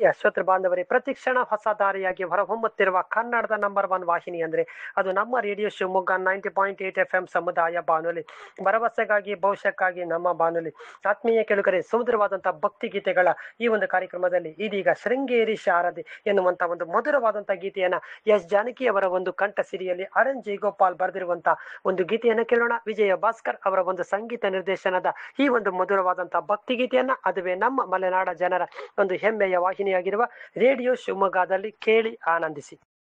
ಪ್ರೀತಿಯ ಶ್ರೋತೃ ಬಾಂಧವರೇ ಪ್ರತಿಕ್ಷಣ ಹೊಸ ದಾರಿಯಾಗಿ ಹೊರಹೊಮ್ಮುತ್ತಿರುವ ಕನ್ನಡದ ನಂಬರ್ ಒನ್ ವಾಹಿನಿ ಅಂದ್ರೆ ಅದು ನಮ್ಮ radio Shivamogga ninety point eight F M ಸಮುದಾಯ ಬಾನುಲಿ ಭರವಸೆಗಾಗಿ ಭವಿಷ್ಯಕ್ಕಾಗಿ ನಮ್ಮ ಬಾನುಲಿ ಆತ್ಮೀಯ ಕೆಳಗರೆ ಸುಮಧುರವಾದಂತಹ ಭಕ್ತಿ ಗೀತೆಗಳ ಈ ಒಂದು ಕಾರ್ಯಕ್ರಮದಲ್ಲಿ ಇದೀಗ ಶೃಂಗೇರಿ ಶಾರದೆ ಎನ್ನುವಂತ ಒಂದು ಮಧುರವಾದಂತಹ ಗೀತೆಯನ್ನ ಎಸ್ ಜಾನಕಿ ಅವರ ಒಂದು ಕಂಠ ಸಿರಿಯಲ್ಲಿ ಅರುಣ್ ಜೈಗೋಪಾಲ್ ಬರೆದಿರುವಂತಹ ಒಂದು ಗೀತೆಯನ್ನ ಕೇಳೋಣ ವಿಜಯ ಭಾಸ್ಕರ್ ಅವರ ಒಂದು ಸಂಗೀತ ನಿರ್ದೇಶನದ ಈ ಒಂದು ಮಧುರವಾದಂತಹ ಭಕ್ತಿ ಗೀತೆಯನ್ನ ಅದುವೇ ನಮ್ಮ ಮಲೆನಾಡ ಜನರ ಒಂದು ಹೆಮ್ಮೆಯ ವಾಹಿನಿಯಾಗಿರುವ ರೇಡಿಯೋ ಶಿವಮೊಗ್ಗದಲ್ಲಿ ಕೇಳಿ ಆನಂದಿಸಿ